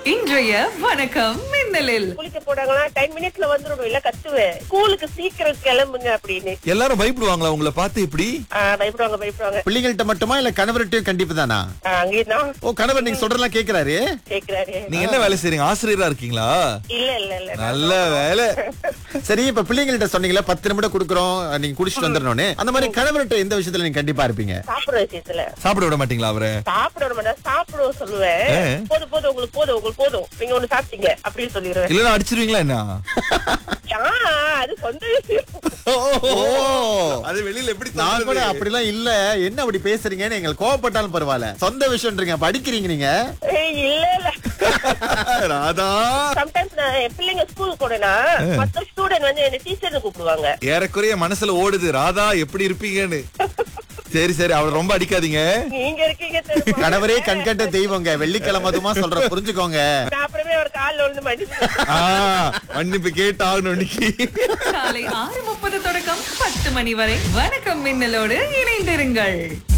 இன்றைய வணக்கம் மின்னலில் குளிக்க போனாங்களா டென் மினிட்ஸ்ல வந்துடணும் இல்ல கத்துவேன் ஸ்கூலுக்கு சீக்கிரம் கிளம்புங்க அப்படின்னு எல்லாரும் பயப்படுவாங்களா உங்களை பார்த்து எப்படி ஆ, பயப்படுவாங்க பயப்படுவாங்க பிள்ளைங்கள்ட்ட மட்டுமா இல்ல கணவர்கிட்டயும் கண்டிப்பு தானா ஆ, அங்கேதான் ஓ கணவர் நீங்க சொல்றதெல்லாம் கேக்குறாரு கேக்குறாரு நீங்க என்ன வேலை செய்றீங்க ஆசிரியரா இருக்கீங்களா இல்ல இல்ல இல்ல நல்ல வேலை சரி இப்ப பிள்ளைங்கள்ட்ட சொன்னீங்களா பத்து நிமிடம் கொடுக்குறோம் நீங்க குடிச்சிட்டு வந்துடணும்னு அந்த மாதிரி கணவர்கிட்ட எந்த விஷயத்துல நீங்க கண்டிப்பா இருப்பீங்க சாப்பிடுற விஷயத்துல சாப்பிட விட மாட்டீங்களா அவரை சாப்பிட விட மாட்டேன் சாப்பிட சொல்லுவேன் ஏ. போதும் போதும் உங்களுக்கு போதும் உங்களுக்கு போதும் நீங்க ஒண்ணு சாப்பிட்டீங்க அப்படின்னு சொல்லிடுவேன் இல்லன்னா அடிச்சிருவீங்களா என்ன ஆ, அது சொந்த விஷயம் அது வெளியில எப்படி நான் கூட அப்படிலாம் இல்ல என்ன அப்படி பேசுறீங்கன்னு எங்களுக்கு கோவப்பட்டாலும் பரவாயில்ல சொந்த விஷயம்ன்றீங்க படிக்கிறீங்க நீங்க ஏய், இல்ல இல்ல ராதா சம்டைம்ஸ் நான் என் பிள்ளைங்க ஸ்கூலுக்கு போனேன்னா மத்த ஸ்டூடெண்ட் வந்து என்ன டீச்சர்னு கூப்பிடுவாங்க ஏறக்குறைய மனசுல ஓடுது ராதா எப்படி இருப்பீங்கன்னு சரி சரி அவர் ரொம்ப அடிக்காதீங்க நீங்க இருக்கீங்க தெரியுமா? கணவரே கண்கட்ட தெய்வங்க வெள்ளிக்கிழமை அதுமா சொல்ற புரிஞ்சுக்கோங்க நான் அப்புறமே ஒரு காலில் விழுந்து மன்னிச்சு ஆ, மன்னிப்பு கேட்டு ஆகணும் இன்னைக்கு காலை ஆறு முப்பது தொடக்கம் பத்து மணி வரை வணக்கம் மின்னலோடு இணைந்திருங்கள்